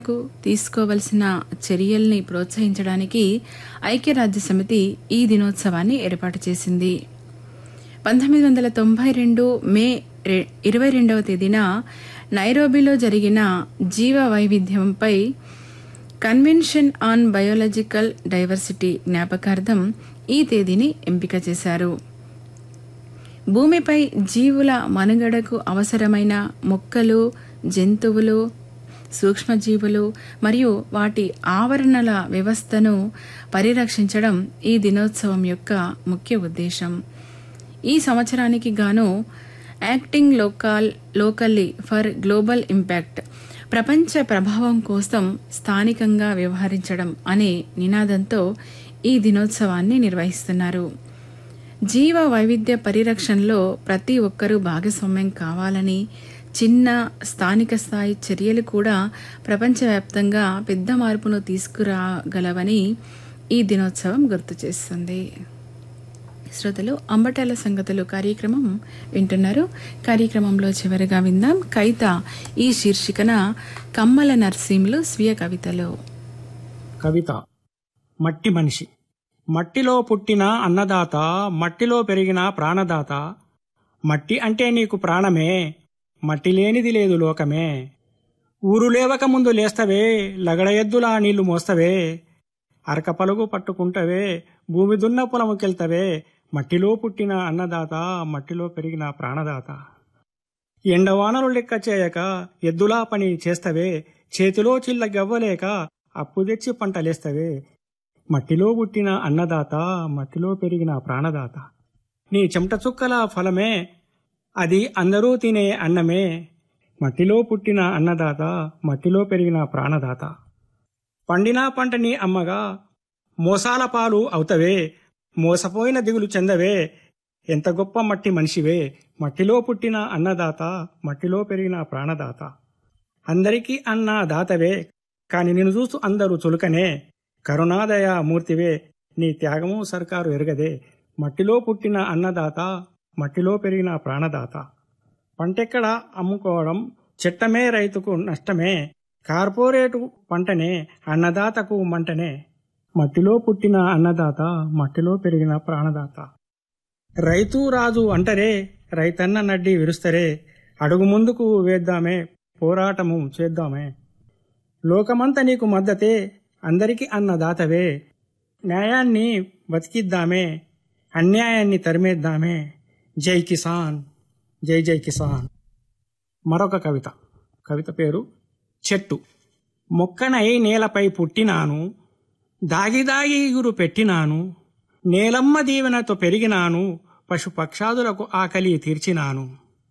కు తీసుకోవలసిన చర్యల్ని ప్రోత్సహించడానికి ఐక్యరాజ్య సమితి ఈ దినోత్సవాన్ని ఏర్పాటు చేసింది పంతొమ్మిది వందల తొంభై రెండు మే రె- ఇరవై రెండవ తేదీన నైరోబీలో జరిగిన జీవ వైవిధ్యంపై కన్వెన్షన్ ఆన్ బయోలాజికల్ డైవర్సిటీ జ్ఞాపకార్థం ఈ తేదీని ఎంపిక చేశారు భూమిపై జీవుల మనుగడకు అవసరమైన మొక్కలు జంతువులు సూక్ష్మజీవులు మరియు వాటి ఆవరణల వ్యవస్థను పరిరక్షించడం ఈ దినోత్సవం యొక్క ముఖ్య ఉద్దేశం ఈ సంవత్సరానికి గాను acting local locally for global impact ప్రపంచ ప్రభావం కోసం స్థానికంగా వ్యవహరించడం అనే నినాదంతో ఈ దినోత్సవాన్ని నిర్వహిస్తున్నారు జీవ వైవిధ్య పరిరక్షణలో ప్రతి ఒక్కరూ భాగస్వామ్యం కావాలని చిన్న స్థానిక స్థాయి చర్యలు కూడా ప్రపంచవ్యాప్తంగా పెద్ద మార్పును తీసుకురాగలవని ఈ దినోత్సవం గుర్తు చేస్తుంది శ్రోతలు అంబటాల సంగతులు కార్యక్రమం వింటున్నారు కార్యక్రమంలో చివరిగా విందాం కవిత ఈ శీర్షికన కమ్మల నర్సింలు స్వీయ కవితలో కవిత మట్టి మనిషి మట్టిలో పుట్టిన అన్నదాత మట్టిలో పెరిగిన ప్రాణదాత మట్టి అంటే నీకు ప్రాణమే మట్టి లేనిది లేదు లోకమే ఊరు లేవక ముందు లేస్తవే లగడ ఎద్దులా నీళ్లు మోస్తవే అరక పలుగు పట్టుకుంటవే భూమి దున్న పొలముకెళ్తవే మట్టిలో పుట్టిన అన్నదాత మట్టిలో పెరిగిన ప్రాణదాత ఎండవానలు లెక్క చేయక ఎద్దులా పని చేస్తవే చేతిలో చిల్ల గవ్వలేక అప్పు తెచ్చి పంటలేస్తవే మట్టిలో పుట్టిన అన్నదాత మట్టిలో పెరిగిన ప్రాణదాత నీ చెమట చుక్కల ఫలమే అది అందరూ తినే అన్నమే మట్టిలో పుట్టిన అన్నదాత మట్టిలో పెరిగిన ప్రాణదాత పండిన పంటని అమ్మగా మోసాల పాలు అవుతవే మోసపోయిన దిగులు చెందవే ఎంత గొప్ప మట్టి మనిషివే మట్టిలో పుట్టిన అన్నదాత మట్టిలో పెరిగిన ప్రాణదాత అందరికీ అన్న దాతవే కాని నిన్ను చూస్తూ అందరూ చులుకనే కరుణాదయ మూర్తివే నీ త్యాగము సర్కారు ఎరగదే మట్టిలో పుట్టిన అన్నదాత మట్టిలో పెరిగిన ప్రాణదాత పంటెక్కడ అమ్ముకోవడం చెట్టమే రైతుకు నష్టమే కార్పొరేటు పంటనే అన్నదాతకు మంటనే మట్టిలో పుట్టిన అన్నదాత మట్టిలో పెరిగిన ప్రాణదాత రైతు రాజు అంటరే రైతన్న నడ్డి విరుస్తరే అడుగు ముందుకు వేద్దామే పోరాటము చేద్దామే లోకమంత నీకు మద్దతే అందరికీ అన్నదాతవే న్యాయాన్ని బతికిద్దామే అన్యాయాన్ని తరిమేద్దామే జై కిసాన్ జై జై కిసాన్ మరొక కవిత కవిత పేరు చెట్టు మొక్కనై నేలపై పుట్టినాను దాగి దాగి ఇగురు పెట్టినాను నేలమ్మ దీవెనతో పెరిగినాను పశుపక్షాదులకు ఆకలి తీర్చినాను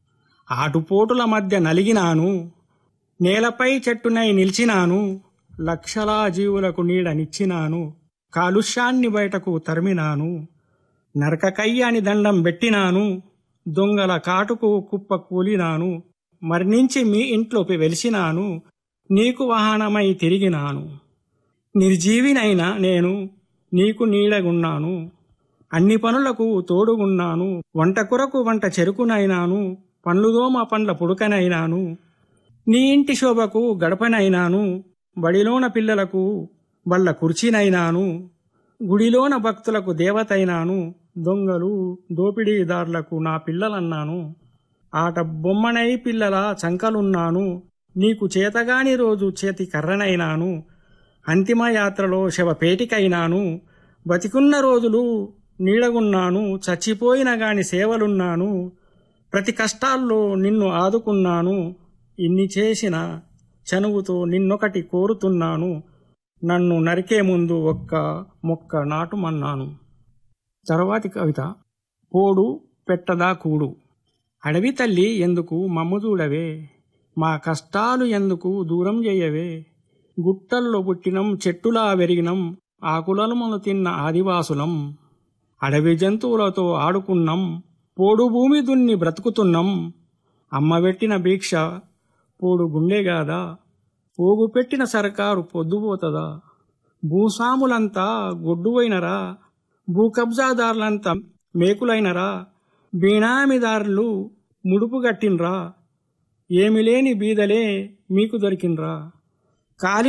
ఆటుపోటుల మధ్య నలిగినాను నేలపై చెట్టునై నిలిచినాను లక్షలా జీవులకు నీడనిచ్చినాను కాలుష్యాన్ని బయటకు తరిమినాను నరకకయ్యాని దండం పెట్టినాను దొంగల కాటుకు కుప్ప కూలినాను మరణించి మీ ఇంట్లోకి వెలిసినాను నీకు వాహనమై తిరిగినాను నిర్జీవినైనా నేను నీకు నీడగున్నాను అన్ని పనులకు తోడుగున్నాను వంట కొరకు వంట చెరుకునైనాను పండ్లుదోమ పండ్ల పుడకనైనాను నీ ఇంటి శోభకు గడపనైనాను బడిలోన పిల్లలకు బళ్ళ కుర్చీనైనాను గుడిలోన భక్తులకు దేవతైనాను దొంగలు దోపిడీదారులకు నా పిల్లలన్నాను ఆట బొమ్మనై పిల్లల చంకలున్నాను నీకు చేతగాని రోజు చేతి కర్రనైనాను అంతిమ యాత్రలో శవపేటికైనాను బతికున్న రోజులు నీడగున్నాను చచ్చిపోయిన గాని సేవలున్నాను ప్రతి కష్టాల్లో నిన్ను ఆదుకున్నాను ఇన్ని చేసిన చనువుతో నిన్నొకటి కోరుతున్నాను నన్ను నరికే ముందు ఒక్క మొక్క నాటుమన్నాను తర్వాతి కవిత పోడు పెట్టదా కూడు అడవి తల్లి ఎందుకు మమ్ము చూడవే మా కష్టాలు ఎందుకు దూరం చేయవే గుట్టల్లో పుట్టినం చెట్టులా వెరిగినం ఆకులను మనం తిన్న ఆదివాసులం అడవి జంతువులతో ఆడుకున్నాం పోడు భూమి దున్ని బ్రతుకుతున్నాం అమ్మ పెట్టిన భిక్ష పోడు గుండెగాదా పోగు పెట్టిన సర్కారు పొద్దుపోతదా భూస్వాములంతా గొడ్డువైనరా భూ కబ్జాదారులంతా మేకులైనరా బీనామిదారులు ముడుపు గట్టిన్రా ఏమి లేని బీదలే మీకు దొరికిన్రా కాలి